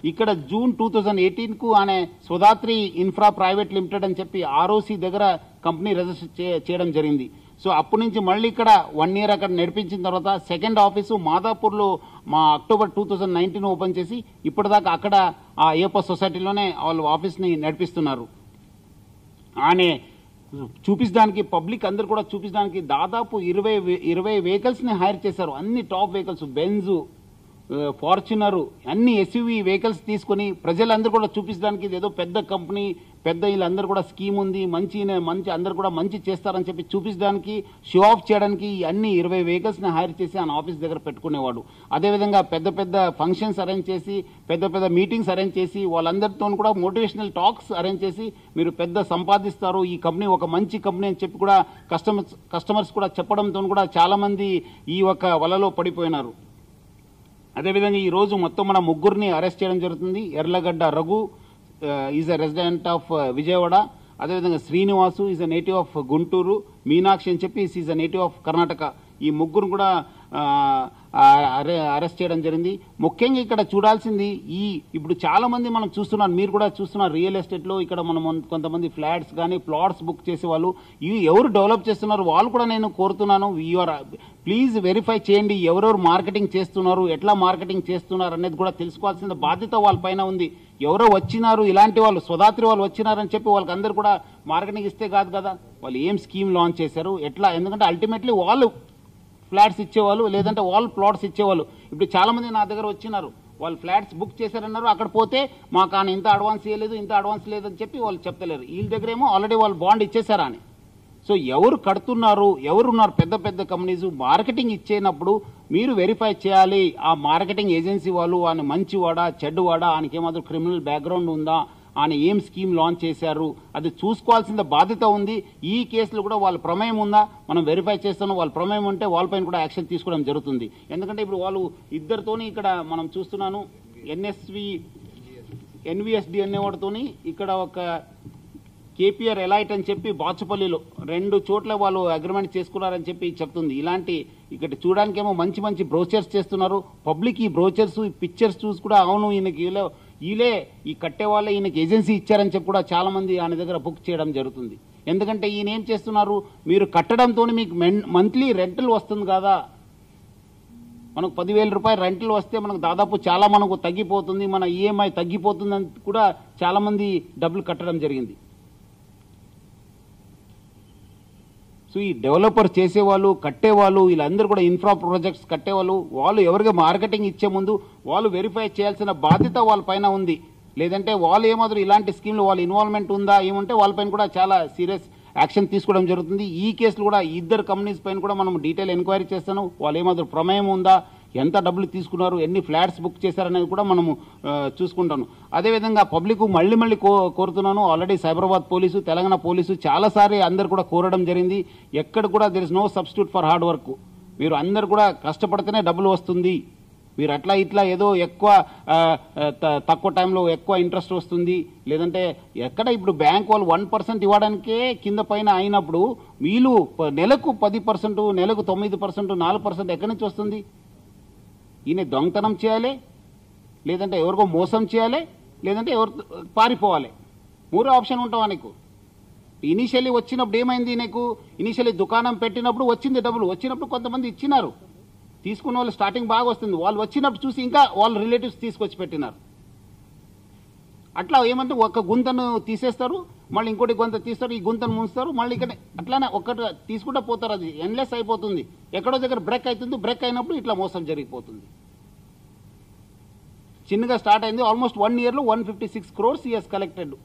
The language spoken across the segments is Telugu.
ఇక్కడ జూన్ టూ థౌజండ్ ఎయిటీన్ కు ఆయన స్వదాత్రి ఇన్ఫ్రా ప్రైవేట్ లిమిటెడ్ అని చెప్పి ఆర్ఓసి దగ్గర కంపెనీ రిజిస్టర్ చే- చేయడం జరిగింది సో అప్పటి నుంచి మళ్ళీ ఇక్కడ వన్ ఇయర్ అక్కడ నడిపించిన తర్వాత సెకండ్ ఆఫీసు మాదాపూర్లో మా October two thousand nineteen open చేసి ఇప్పటిదాకా అక్కడ ఆ అయ్యప్ప సొసైటీలోనే వాళ్ళు ఆఫీస్ని నడిపిస్తున్నారు ఆనే చూపించడానికి పబ్లిక్ అందరు కూడా చూపించడానికి దాదాపు ఇరవై వే- ఇరవై వెహికల్స్ ని హైర్ చేశారు అన్ని టాప్ వెహికల్స్ బెంజు ఫార్చునర్ అన్ని ఎస్యూవీ వెహికల్స్ తీసుకొని ప్రజలందరూ కూడా చూపించడానికి ఇది ఏదో పెద్ద కంపెనీ పెద్ద వీళ్ళందరూ కూడా స్కీమ్ ఉంది మంచి మంచి అందరు కూడా మంచి చేస్తారని చెప్పి చూపించడానికి షో ఆఫ్ చేయడానికి ఈ అన్ని ఇరవై వెహికల్స్ ని హైర్ చేసి ఆయన ఆఫీస్ దగ్గర పెట్టుకునేవాడు అదేవిధంగా పెద్ద పెద్ద ఫంక్షన్స్ అరేంజ్ చేసి పెద్ద పెద్ద మీటింగ్స్ అరేంజ్ చేసి వాళ్ళందరితో కూడా మోటివేషనల్ టాక్స్ అరేంజ్ చేసి మీరు పెద్ద సంపాదిస్తారు ఈ కంపెనీ ఒక మంచి కంపెనీ అని చెప్పి కూడా కస్టమర్స్ కస్టమర్స్ కూడా చెప్పడంతో కూడా చాలా మంది ఈ ఒక వలలో పడిపోయినారు అదేవిధంగా ఈ రోజు మొత్తం మన ముగ్గురిని అరెస్ట్ చేయడం జరుగుతుంది Yerlagadda Raghu is a resident of Vijayawada అదేవిధంగా Srinivasu is a native of Guntur Meenakshi అని చెప్పి is a native of Karnataka ఈ ముగ్గురు కూడా ఆ, ఆ, అరె- అరెస్ట్ చేయడం జరిగింది ముఖ్యంగా ఇక్కడ చూడాల్సింది ఈ ఇప్పుడు చాలా మంది మనం చూస్తున్నాం మీరు కూడా చూస్తున్నారు రియల్ ఎస్టేట్ లో ఇక్కడ మనం కొంతమంది ఫ్లాట్స్ కానీ ప్లాట్స్ బుక్ చేసే వాళ్ళు ఇవి ఎవరు డెవలప్ చేస్తున్నారు వాళ్ళు కూడా నేను కోరుతున్నాను యూఆర్ ప్లీజ్ వెరిఫై చేయండి ఎవరెవరు మార్కెటింగ్ చేస్తున్నారు ఎట్లా మార్కెటింగ్ చేస్తున్నారు అనేది కూడా తెలుసుకోవాల్సిన బాధ్యత వాళ్ళ పైన ఉంది ఎవరో వచ్చినారు ఇలాంటి వాళ్ళు స్వదాత్రి వాళ్ళు వచ్చినారని చెప్పి వాళ్ళకి అందరు కూడా మార్కెటింగ్ ఇస్తే కాదు కదా వాళ్ళు ఏం స్కీమ్ లాంచ్ చేశారు ఎట్లా ఎందుకంటే అల్టిమేట్లీ వాళ్ళు ఫ్లాట్స్ ఇచ్చేవాళ్ళు లేదంటే వాళ్ళు ప్లాట్స్ ఇచ్చేవాళ్ళు ఇప్పుడు చాలా మంది నా దగ్గర వచ్చినారు వాళ్ళు ఫ్లాట్స్ బుక్ చేశారన్నారు అక్కడ పోతే మాకు ఆయన ఇంత అడ్వాన్స్ ఇవ్వలేదు ఇంత అడ్వాన్స్ లేదని చెప్పి వాళ్ళు చెప్తలేరు వీళ్ళ దగ్గరేమో ఆల్రెడీ వాళ్ళు బాండ్ ఇచ్చేసారా అని సో ఎవరు కడుతున్నారు ఎవరు ఉన్నారు పెద్ద పెద్ద కంపెనీస్ మార్కెటింగ్ ఇచ్చేటప్పుడు మీరు వెరిఫై చేయాలి ఆ మార్కెటింగ్ ఏజెన్సీ వాళ్ళు ఆయన మంచివాడా చెడ్డవాడా ఆయనకి ఏమాత్రం క్రిమినల్ బ్యాక్గ్రౌండ్ ఉందా ఆయన ఏం స్కీమ్ లాంచ్ చేశారు అది చూసుకోవాల్సిన బాధ్యత ఉంది ఈ కేసులో కూడా వాళ్ళ ప్రమేయం ఉందా మనం వెరిఫై చేస్తాను వాళ్ళ ప్రమేయం ఉంటే వాళ్ళపైన కూడా యాక్షన్ తీసుకోవడం జరుగుతుంది ఎందుకంటే ఇప్పుడు వాళ్ళు ఇద్దరితోని ఇక్కడ మనం చూస్తున్నాను ఎన్ఎస్వి ఎన్విఎస్డి అనేవాడితోని ఇక్కడ ఒక కేపీఆర్ ఎలైట్ అని చెప్పి బాచుపల్లిలో రెండు చోట్ల వాళ్ళు అగ్రిమెంట్ చేసుకున్నారని చెప్పి చెప్తుంది ఇలాంటి ఇక్కడ చూడడానికేమో మంచి మంచి బ్రోచర్స్ చేస్తున్నారు పబ్లిక్ ఈ బ్రోచర్స్ ఈ పిక్చర్స్ చూసి కూడా అవును ఈయనకి వీళ్ళే వీళ్ళే ఈ కట్టే వాళ్ళే ఈయనకి ఏజెన్సీ ఇచ్చారని చెప్పి కూడా చాలా మంది ఆయన దగ్గర బుక్ చేయడం జరుగుతుంది ఎందుకంటే ఈయన ఏం చేస్తున్నారు మీరు కట్టడంతో మీకు మంత్లీ రెంటల్ వస్తుంది కదా మనకు పదివేల రూపాయలు రెంట్లు వస్తే మనకు దాదాపు చాలా మనకు తగ్గిపోతుంది మన ఈఎంఐ తగ్గిపోతుందని కూడా చాలా మంది డబ్బులు కట్టడం జరిగింది సో ఈ డెవలపర్ చేసేవాళ్ళు కట్టేవాళ్ళు వీళ్ళందరూ కూడా ఇన్ఫ్రా ప్రాజెక్ట్స్ కట్టేవాళ్ళు వాళ్ళు ఎవరికి మార్కెటింగ్ ఇచ్చే ముందు వాళ్ళు వెరిఫై చేయాల్సిన బాధ్యత వాళ్ళ పైన ఉంది లేదంటే వాళ్ళు ఏమాత్రం ఇలాంటి స్కీమ్లో వాళ్ళ ఇన్వాల్వ్మెంట్ ఉందా ఏమంటే వాళ్ళపైన కూడా చాలా సీరియస్ యాక్షన్ తీసుకోవడం జరుగుతుంది ఈ కేసులు కూడా ఈ ఇద్దరు కంపెనీస్ పైన కూడా మనం డీటెయిల్ ఎంక్వైరీ చేస్తాను వాళ్ళు ఏమాత్రం ప్రమేయం ఉందా ఎంత డబ్బులు తీసుకున్నారు ఎన్ని ఫ్లాట్స్ బుక్ చేశారనేది కూడా మనము ఆ, చూసుకుంటాను అదేవిధంగా పబ్లిక్ మళ్ళీ మళ్ళీ కో కోరుతున్నాను already Cyberabad police Telangana police చాలాసారి అందరు కూడా కోరడం జరిగింది ఎక్కడ కూడా there is no substitute for hard work మీరు అందరు కూడా కష్టపడితేనే డబ్బులు వస్తుంది మీరు అట్లా ఇట్లా ఏదో ఎక్కువ ఆ, ఆ, త- తక్కువ టైంలో ఎక్కువ ఇంట్రెస్ట్ వస్తుంది లేదంటే ఎక్కడ ఇప్పుడు బ్యాంక్ వాళ్ళు వన్ పర్సెంట్ ఇవ్వడానికే కింద పైన అయినప్పుడు వీళ్ళు ప- నెలకు పది పర్సెంట్ నెలకు తొమ్మిది పర్సెంట్ నాలుగు పర్సెంట్ ఎక్కడి నుంచి వస్తుంది ఈయన దొంగతనం చేయాలి లేదంటే ఎవరికో మోసం చేయాలి లేదంటే ఎవరు పారిపోవాలి మూడో ఆప్షన్ ఉంటావా నీకు ఇనిషియల్లీ వచ్చినప్పుడు ఏమైంది నీకు ఇనిషియల్లీ దుకాణం పెట్టినప్పుడు వచ్చింది డబ్బులు వచ్చినప్పుడు కొంతమంది ఇచ్చినారు తీసుకున్న వాళ్ళు స్టార్టింగ్ బాగా వస్తుంది వాళ్ళు వచ్చినప్పుడు చూసి ఇంకా వాళ్ళ రిలేటివ్స్ తీసుకొచ్చి పెట్టినారు అట్లా ఏమంటే ఒక గుంతను తీసేస్తారు మళ్ళీ ఇంకోటి గుంత తీస్తారు ఈ గుంతను ముంచుతారు మళ్ళీ ఇక్కడ అట్లానే ఒక్కటి తీసుకుంటా పోతారు అది ఎండ్లెస్ అయిపోతుంది ఎక్కడో దగ్గర బ్రేక్ అవుతుంది బ్రేక్ అయినప్పుడు ఇట్లా మోసం జరిగిపోతుంది చిన్నగా స్టార్ట్ అయింది ఆల్మోస్ట్ వన్ ఇయర్లో one fifty six crores years collected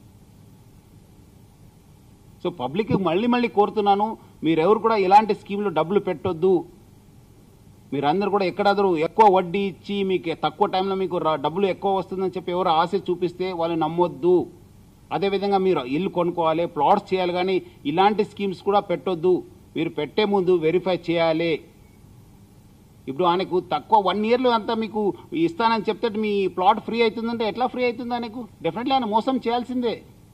so public మళ్ళీ మళ్ళీ కోరుతున్నాను మీరెవరు కూడా ఇలాంటి స్కీమ్లో డబ్బులు పెట్టొద్దు మీరందరూ కూడా ఎక్కడాదరు ఎక్కువ వడ్డీ ఇచ్చి మీకు తక్కువ టైంలో మీకు రా- డబ్బులు ఎక్కువ వస్తుందని చెప్పి ఎవరు ఆశ చూపిస్తే వాళ్ళు నమ్మొద్దు అదేవిధంగా మీరు ఇల్లు కొనుక్కోవాలి ప్లాట్స్ చేయాలి కానీ ఇలాంటి స్కీమ్స్ కూడా పెట్టొద్దు మీరు పెట్టే ముందు వెరిఫై చేయాలి ఇప్పుడు ఆయనకు తక్కువ వన్ ఇయర్లో అంతా మీకు ఇస్తానని చెప్తే మీ ప్లాట్ ఫ్రీ అవుతుందంటే ఎట్లా ఫ్రీ అవుతుంది ఆయనకు డెఫినెట్లీ ఆయన మోసం చేయాల్సిందే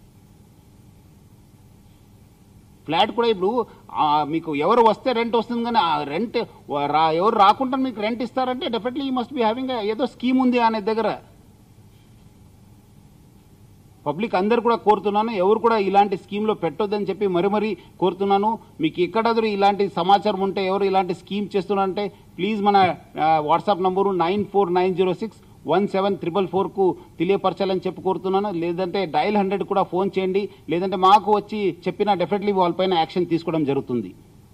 ఫ్లాట్ కూడా ఇప్పుడు ఆ, మీకు ఎవరు వస్తే రెంట్ వస్తుంది కానీ ఆ రెంట్ రా ఎవరు రాకుండా మీకు రెంట్ ఇస్తారంటే డెఫినెట్లీ ఈ మస్ట్ బి హ్యావింగ్ ఏదో స్కీమ్ ఉంది అనే దగ్గర పబ్లిక్ అందరు కూడా కోరుతున్నాను ఎవరు కూడా ఇలాంటి స్కీమ్లో పెట్టొద్దని చెప్పి మరి మరీ కోరుతున్నాను మీకు ఎక్కడాದರೂ ఇలాంటి సమాచారం ఉంటే ఎవరు ఇలాంటి స్కీమ్ చేస్తున్నారంటే ప్లీజ్ మన ఆ, WhatsApp number nine four nine zero six one seven triple ఫోర్కు తెలియపరచాలని చెప్పి కోరుతున్నాను లేదంటే డయల్ హండ్రెడ్ కూడా ఫోన్ చేయండి లేదంటే మాకు వచ్చి చెప్పినా డెఫినెట్లీ వాళ్ళపైన యాక్షన్ తీసుకోవడం జరుగుతుంది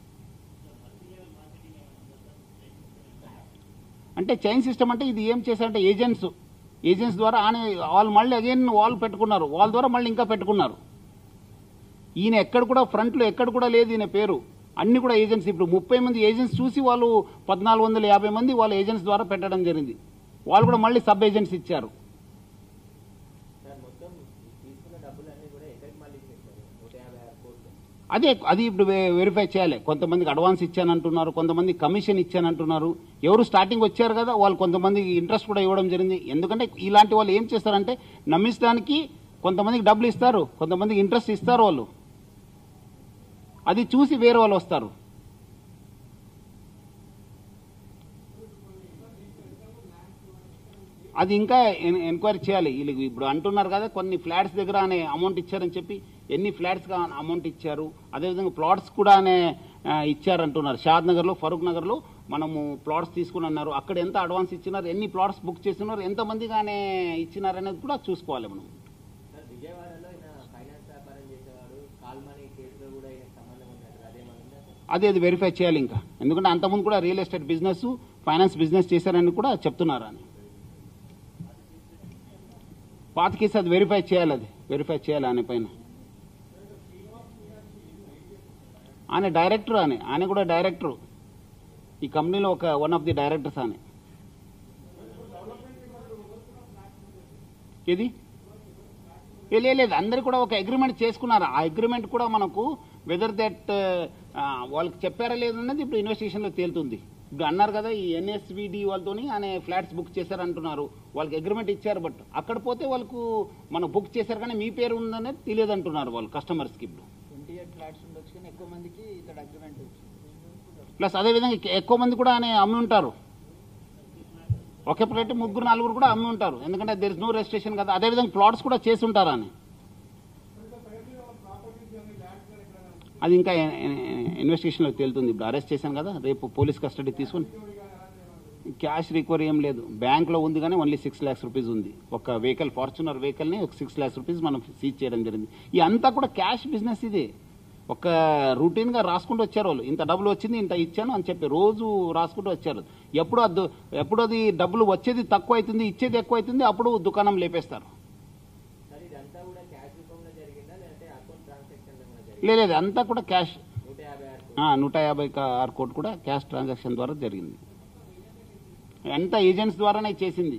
అంటే చైన్ సిస్టమ్ అంటే ఇది ఏం చేశారంటే ఏజెంట్స్ ఏజెంట్స్ ద్వారా ఆయన వాళ్ళు మళ్ళీ అగైన్ వాళ్ళు పెట్టుకున్నారు వాళ్ళ ద్వారా మళ్ళీ ఇంకా పెట్టుకున్నారు ఈయన ఎక్కడ కూడా ఫ్రంట్లో ఎక్కడ కూడా లేదు ఈయన పేరు అన్ని కూడా ఏజెంట్స్ ఇప్పుడు ముప్పై మంది ఏజెంట్స్ చూసి వాళ్ళు పద్నాలుగు వందల యాభై మంది వాళ్ళ ఏజెంట్స్ ద్వారా పెట్టడం జరిగింది వాళ్ళు కూడా మళ్ళీ సబ్ ఏజెంట్స్ ఇచ్చారు సార్ మొత్తం తీసుకున్న డబ్బులన్నీ కూడా ఎక్కడికి మళ్ళీ ఇచ్చేస్తారు నూట యాభై ఆరు కోట్లు అదే అది ఇప్పుడు వె- వెరిఫై చేయాలి కొంతమందికి అడ్వాన్స్ ఇచ్చానంటున్నారు కొంతమంది కమిషన్ ఇచ్చానంటున్నారు ఎవరు స్టార్టింగ్ వచ్చారు కదా వాళ్ళు కొంతమందికి ఇంట్రెస్ట్ కూడా ఇవ్వడం జరిగింది ఎందుకంటే ఇలాంటి వాళ్ళు ఏం చేస్తారంటే నమ్మించడానికి కొంతమందికి డబ్బులు ఇస్తారు కొంతమందికి ఇంట్రెస్ట్ ఇస్తారు వాళ్ళు అది చూసి వేరే వాళ్ళు వస్తారు అది ఇంకా ఎన్- ఎంక్వైరీ చేయాలి వీళ్ళు ఇప్పుడు అంటున్నారు కదా కొన్ని ఫ్లాట్స్ దగ్గర అనే అమౌంట్ ఇచ్చారని చెప్పి ఎన్ని ఫ్లాట్స్ అమౌంట్ ఇచ్చారు అదేవిధంగా ప్లాట్స్ కూడా అనే ఆ, ఇచ్చారంటున్నారు షాద్ నగర్లో ఫరూక్ నగర్లో మనము ప్లాట్స్ తీసుకుని అన్నారు అక్కడ ఎంత అడ్వాన్స్ ఇచ్చినారు ఎన్ని ప్లాట్స్ బుక్ చేస్తున్నారు ఎంతమందిగానే ఇచ్చినారు అనేది కూడా చూసుకోవాలి మనం సార్ విజయవాడలో ఈయన ఫైనాన్స్ వ్యాపారం చేసేవాడు కాల్ మనీ కేసులో కూడా ఈయన సంబంధం ఉన్నట్టు అదేమన్నా ఉందా సార్ అదే అది వెరిఫై చేయాలి ఇంకా ఎందుకంటే అంతకుముందు కూడా real estate business finance business చేశారని కూడా చెప్తున్నారు అని పాత కేసు అది వెరిఫై చేయాలి అది వెరిఫై చేయాలి ఆయన పైన ఆయన డైరెక్టర్ అని ఆయన కూడా డైరెక్టర్ ఈ కంపెనీలో ఒక వన్ ఆఫ్ ది డైరెక్టర్స్ అని ఇది ఏ లే- లేదు అందరు కూడా ఒక అగ్రిమెంట్ చేసుకున్నారు ఆ అగ్రిమెంట్ కూడా మనకు వెదర్ దట్ వాళ్ళకి చెప్పారా లేదన్నది ఇప్పుడు ఇన్వెస్టిగేషన్లో తేలుతుంది ఇప్పుడు అన్నారు కదా ఈ ఎన్ఎస్విడి వాళ్ళతోని ఆయన ఫ్లాట్స్ బుక్ చేశారంటున్నారు వాళ్ళకి అగ్రిమెంట్ ఇచ్చారు బట్ అక్కడ పోతే వాళ్ళకు మనం బుక్ చేశారు కానీ మీ పేరు ఉందనేది తెలియదు అంటున్నారు వాళ్ళు కస్టమర్స్కి ఇప్పుడు ట్వంటీ ఎయిట్ ఫ్లాట్స్ ఉండొచ్చు కానీ ఎక్కువ మందికి ఇతడు అగ్రిమెంట్ వచ్చింది ప్లస్ అదేవిధంగా ఎక్క- ఎక్కువ మంది కూడా ఆయన అమ్మి ఉంటారు ఒకే ప్లేట్ ముగ్గురు నలుగురు కూడా అమ్మి ఉంటారు ఎందుకంటే దెర్ ఇస్ నో రిజిస్ట్రేషన్ కదా అదేవిధంగా ప్లాట్స్ కూడా చేసి ఉంటారు అని అది ఇంకా ఇన్వెస్టిగేషన్లో తేలుతుంది ఇప్పుడు అరెస్ట్ చేశాను కదా రేపు పోలీస్ కస్టడీ తీసుకుని క్యాష్ రికవరీ ఏం లేదు బ్యాంక్లో ఉంది కానీ ఓన్లీ సిక్స్ ల్యాక్స్ రూపీస్ ఉంది ఒక వెహికల్ ఫార్చునర్ వెహికల్ని ఒక సిక్స్ ల్యాక్స్ రూపీస్ మనం సీజ్ చేయడం జరిగింది ఈ అంతా కూడా క్యాష్ బిజినెస్ ఇది ఒక రూటీన్గా రాసుకుంటూ వచ్చారు వాళ్ళు ఇంత డబ్బులు వచ్చింది ఇంత ఇచ్చాను అని చెప్పి రోజు రాసుకుంటూ వచ్చారు ఎప్పుడు అది ఎప్పుడు అది డబ్బులు వచ్చేది తక్కువ అవుతుంది ఇచ్చేది ఎక్కువ అవుతుంది అప్పుడు దుకాణం లేపేస్తారు సార్ ఇదంతా కూడా క్యాష్ రూపంలో జరిగిందా లేదంటే అకౌంట్ ట్రాన్సాక్షన్ ఏమైనా జరిగిందా లే- లేదు అంతా కూడా క్యాష్ నూట యాభై ఆరు ఆ, నూట యాభై క- ఆరు కోట్లు కూడా క్యాష్ ట్రాన్సాక్షన్ ద్వారా జరిగింది అంతా ఏజెంట్స్ ద్వారానే చేసింది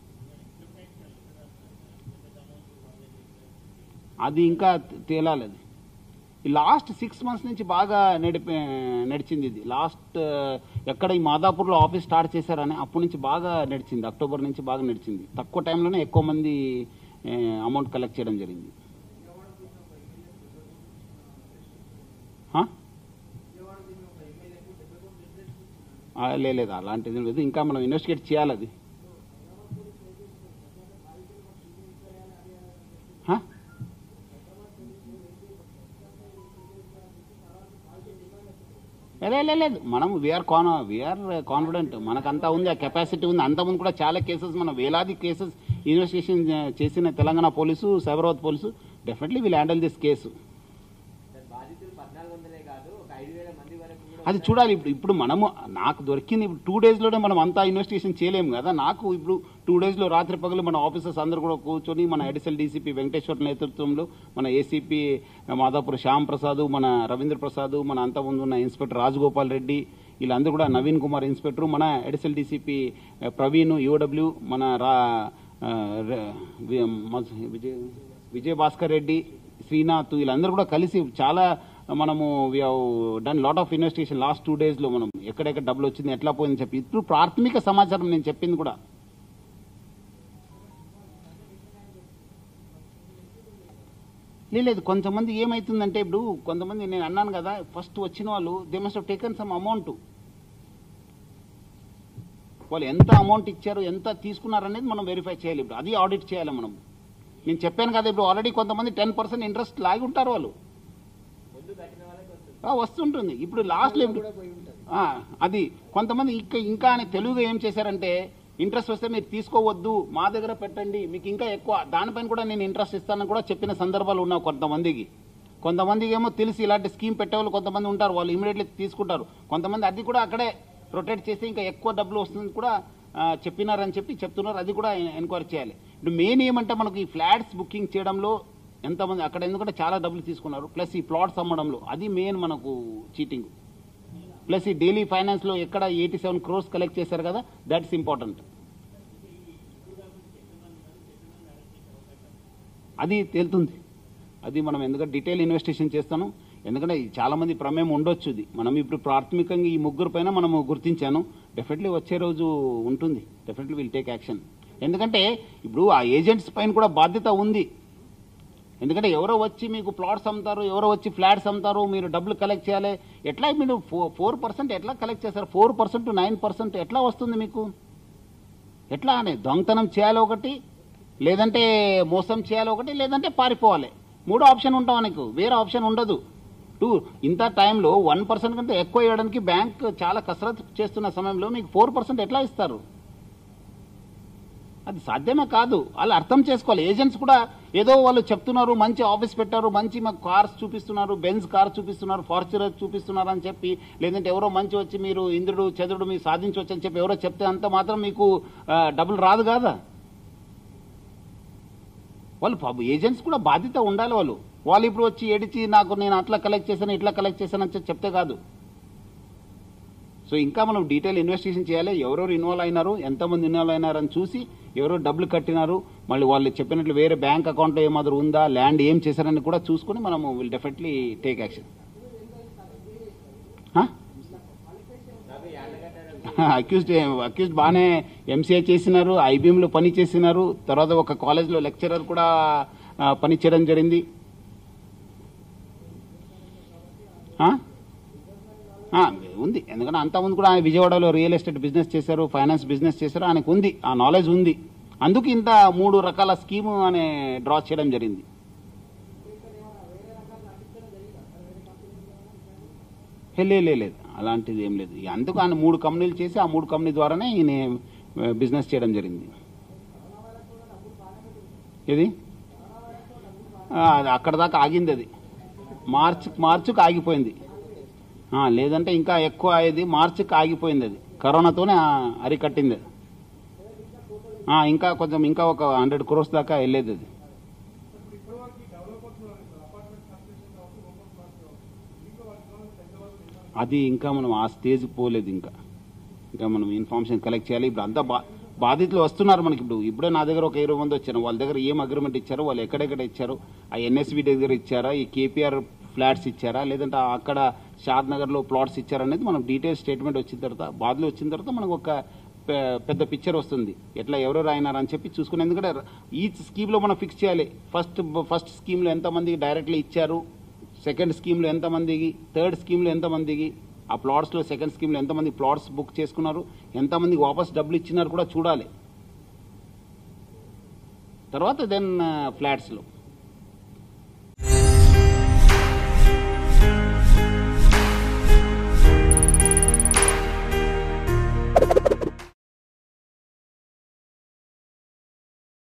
అది ఇంకా తే- తేలాలి అది ఈ లాస్ట్ సిక్స్ మంత్స్ నుంచి బాగా నడిపి నడిచింది ఇది లాస్ట్ ఎక్కడ ఈ మాదాపూర్లో ఆఫీస్ స్టార్ట్ చేశారని అప్పటి నుంచి బాగా నడిచింది అక్టోబర్ నుంచి బాగా నడిచింది తక్కువ టైంలోనే ఎక్కువ మంది అమౌంట్ కలెక్ట్ చేయడం జరిగింది హా? ఆ, లే- లేదు అలాంటిది లేదు ఇంకా మనం ఇన్వెస్టిగేట్ చేయాలి అది హా? లే- లే- లేదు మనం వీఆర్ కాన్ వీఆర్ కాన్ఫిడెంట్ మనకంతా ఉంది ఆ కెపాసిటీ ఉంది అంతకుముందు కూడా చాలా కేసెస్ మనం వేలాది కేసెస్ ఇన్వెస్టిగేషన్ చేసిన Telangana police Cyberabad police definitely will handle this case sir బాధితులు పద్నాలుగు వందలే కాదు ఒక ఐదు వేల మంది వరకు కూడా అది చూడాలి ఇప్పుడు ఇప్పుడు మనము నాకు దొరికింది ఇప్పుడు టూ డేస్లోనే మనం అంతా ఇన్వెస్టిగేషన్ చేయలేము కదా నాకు ఇప్పుడు టూ డేస్లో రాత్రి పగలు మన ఆఫీసర్స్ అందరూ కూడా కూర్చొని మన అడిషనల్ డీసీపీ వెంకటేశ్వర నేతృత్వంలో మన ఏసీపీ మాదాపూర్ శ్యామ్ ప్రసాద్ మన రవీంద్ర ప్రసాద్ మన అంతకుముందు ఉన్న ఇన్స్పెక్టర్ రాజగోపాల్ రెడ్డి వీళ్ళందరూ కూడా నవీన్ కుమార్ ఇన్స్పెక్టర్ మన అడిషనల్ డీసీపీ ప్రవీణ్ యూడబ్ల్యూ మన రా ఆ, ర- వి- మ- విజయ్ విజయ్ భాస్కర్ రెడ్డి శ్రీనాథ్ వీళ్ళందరూ కూడా కలిసి చాలా మనము we done lot of investigation last two డేస్లో మనం ఎక్కడెక్కడ డబ్బులు వచ్చింది ఎట్లా పోయిందని చెప్పి ఇప్పుడు ప్రాథమిక సమాచారం నేను చెప్పింది కూడా లే- లేదు కొంతమంది ఏమవుతుందంటే ఇప్పుడు కొంతమంది నేను అన్నాను కదా ఫస్ట్ వచ్చిన వాళ్ళు they must taken some amount వాళ్ళు ఎంత అమౌంట్ ఇచ్చారు ఎంత తీసుకున్నారు అనేది మనం వెరిఫై చేయాలి ఇప్పుడు అది ఆడిట్ చేయాలి మనం నేను చెప్పాను కదా ఇప్పుడు ఆల్రెడీ కొంతమంది టెన్ పర్సెంట్ ఇంట్రెస్ట్ లాగి ఉంటారు వాళ్ళు ముందు కట్టిన వాళ్ళకి వస్తుంది ఆ, వస్తుంటుంది ఇప్పుడు లాస్ట్లో ఇప్పుడు కూడా పోయి ఉంటుంది ఆ, అది కొంతమంది ఇంకా ఇంకా అని తెలుగుగా ఏం చేశారంటే ఇంట్రెస్ట్ వస్తే మీరు తీసుకోవద్దు మా దగ్గర పెట్టండి మీకు ఇంకా ఎక్కువ దానిపైన కూడా నేను ఇంట్రెస్ట్ ఇస్తానని కూడా చెప్పిన సందర్భాలు ఉన్నాయి కొంతమందికి కొంతమందికి ఏమో తెలిసి ఇలాంటి స్కీమ్ పెట్టేవాళ్ళు కొంతమంది ఉంటారు వాళ్ళు ఇమీడియట్లీ తీసుకుంటారు కొంతమంది అది కూడా అక్కడే ప్రొటెక్ట్ చేసి ఇంకా ఎక్కువ డబ్బులు వస్తుంది కూడా ఆ, చెప్పినారని చెప్పి చెప్తున్నారు అది కూడా ఎంక్వైరీ చేయాలి ఇప్పుడు మెయిన్ ఏమంటే మనకు ఈ ఫ్లాట్స్ బుకింగ్ చేయడంలో ఎంతమంది అక్కడ ఎందుకంటే చాలా డబ్బులు తీసుకున్నారు ప్లస్ ఈ ప్లాట్స్ అమ్మడంలో అది మెయిన్ మనకు చీటింగ్ ప్లస్ ఈ డైలీ ఫైనాన్స్ లో ఎక్కడ ఎయిటీ సెవెన్ క్రోర్స్ కలెక్ట్ చేశారు కదా దట్స్ ఇంపార్టెంట్ అది తేలుతుంది అది మనం ఎందుకంటే డీటెయిల్ ఇన్వెస్టిగేషన్ చేస్తాను ఎందుకంటే ఈ చాలా మంది ప్రమేయం ఉండొచ్చు ఇది మనం ఇప్పుడు ప్రాథమికంగా ఈ ముగ్గురు పైన మనము గుర్తించాను డెఫినెట్లీ వచ్చే రోజు ఉంటుంది డెఫినెట్లీ విల్ టేక్ యాక్షన్ ఎందుకంటే ఇప్పుడు ఆ ఏజెంట్స్ పైన కూడా బాధ్యత ఉంది ఎందుకంటే ఎవరో వచ్చి మీకు ప్లాట్స్ అమ్ముతారు ఎవరో వచ్చి ఫ్లాట్స్ అమ్ముతారు మీరు డబ్బులు కలెక్ట్ చేయాలి ఎట్లా మీరు ఫోర్ పర్సెంట్ ఎట్లా కలెక్ట్ చేస్తారు ఫోర్ పర్సెంట్ నైన్ పర్సెంట్ ఎట్లా వస్తుంది మీకు ఎట్లా అని దొంగతనం చేయాలి ఒకటి లేదంటే మోసం చేయాలి ఒకటి లేదంటే పారిపోవాలి మూడో ఆప్షన్ ఉంటాం నీకు వేరే ఆప్షన్ ఉండదు టూ ఇంత టైంలో వన్ పర్సెంట్ కంటే ఎక్కువ ఇవ్వడానికి బ్యాంక్ చాలా కసరత్తు చేస్తున్న సమయంలో మీకు ఫోర్ పర్సెంట్ ఎట్లా ఇస్తారు అది సాధ్యమే కాదు వాళ్ళు అర్థం చేసుకోవాలి ఏజెంట్స్ కూడా ఏదో వాళ్ళు చెప్తున్నారు మంచి ఆఫీస్ పెట్టారు మంచి మాకు కార్స్ చూపిస్తున్నారు బెంజ్ కార్ చూపిస్తున్నారు ఫార్చునర్ చూపిస్తున్నారు అని చెప్పి లేదంటే ఎవరో మంచి వచ్చి మీరు ఇంద్రుడు చంద్రుడు మీరు సాధించవచ్చు అని చెప్పి ఎవరో చెప్తే అంత మాత్రం మీకు ఆ, డబ్బులు రాదు కాదా వాళ్ళు పాపం ఏజెంట్స్ కూడా బాధ్యత ఉండాలి వాళ్ళు వాళ్ళు ఇప్పుడు వచ్చి ఏడిచి నాకు నేను అట్లా కలెక్ట్ చేశాను ఇట్లా కలెక్ట్ చేశాను అని చెప్పి చెప్తే కాదు సో ఇంకా మనం డీటెయిల్ ఇన్వెస్టిగేషన్ చేయాలి ఎవరెవరు ఇన్వాల్వ్ అయినారు ఎంతమంది ఇన్వాల్వ్ అయినారని చూసి ఎవరో డబ్బులు కట్టినారు మళ్ళీ వాళ్ళు చెప్పినట్లు వేరే బ్యాంక్ అకౌంట్లో ఏమాదిరి ఉందా ల్యాండ్ ఏం చేశారని కూడా చూసుకుని మనము విల్ డెఫినెట్లీ టేక్ యాక్షన్ నాకు యాడ్ కట్టారు అక్యూజ్డ్ అక్యూజ్డ్ బాగానే ఎంసీఏ చేసినారు ఐబీఎంలో పని చేసినారు తర్వాత ఒక కాలేజ్లో లెక్చరర్ కూడా ఆ, పని చేయడం జరిగింది ఆ? ఆ, ఉంది ఎందుకంటే అంతకుముందు కూడా ఆయన విజయవాడలో రియల్ ఎస్టేట్ బిజినెస్ చేశారు ఫైనాన్స్ బిజినెస్ చేశారు ఆయనకు ఉంది ఆ నాలెడ్జ్ ఉంది అందుకు ఇంత మూడు రకాల స్కీము అనే డ్రా చేయడం జరిగింది హే, లే లే, లేదు అలాంటిది ఏం లేదు ఇక అందుకు ఆయన మూడు కంపెనీలు చేసి ఆ మూడు కంపెనీ ద్వారానే ఈయన ఆ, బిజినెస్ చేయడం జరిగింది ఇది ఆ, అది అక్కడ దాకా ఆగింది అది మార్చ్ మార్చికి ఆగిపోయింది ఆ, లేదంటే ఇంకా ఎక్కువ అయ్యేది మార్చికి ఆగిపోయింది అది కరోనాతోనే ఆ, అరికట్టింది అది. ఆ, ఇంకా కొంచెం ఇంకా ఒక హండ్రెడ్ క్రోర్స్ దాకా వెళ్ళేది అది అది ఇంకా మనం ఆ స్టేజ్ పోలేదు ఇంకా ఇంకా మనం ఇన్ఫర్మేషన్ కలెక్ట్ చేయాలి ఇప్పుడు అంతా బా బాధితులు వస్తున్నారు మనకి ఇప్పుడు ఇప్పుడే నా దగ్గర ఒక ఇరవై మంది వచ్చారు వాళ్ళ దగ్గర ఏం అగ్రిమెంట్ ఇచ్చారో వాళ్ళు ఎక్కడెక్కడ ఇచ్చారు ఆ ఎన్ఎస్బి దగ్గర ఇచ్చారా ఈ కేపీఆర్ ఫ్లాట్స్ ఇచ్చారా లేదంటే అక్కడ షాద్ నగర్లో ప్లాట్స్ ఇచ్చారా అనేది మనం డీటెయిల్ స్టేట్మెంట్ వచ్చిన తర్వాత బాధలు వచ్చిన తర్వాత మనకు ఒక పె- పెద్ద పిక్చర్ వస్తుంది ఎట్లా ఎవరెవరు అయినారని చెప్పి చూసుకుని ఎందుకంటే ఈ స్కీమ్లో మనం ఫిక్స్ చేయాలి ఫస్ట్ ఫస్ట్ స్కీమ్లో ఎంతమందికి డైరెక్ట్లీ ఇచ్చారు సెకండ్ స్కీమ్లో ఎంతమందికి థర్డ్ స్కీమ్లో ఎంతమందికి ఆ ప్లాట్స్లో సెకండ్ స్కీమ్లో ఎంతమంది ప్లాట్స్ బుక్ చేసుకున్నారు ఎంతమందికి వాపస్ డబ్బులు ఇచ్చినారు కూడా చూడాలి తర్వాత దెన్ ఫ్లాట్స్లో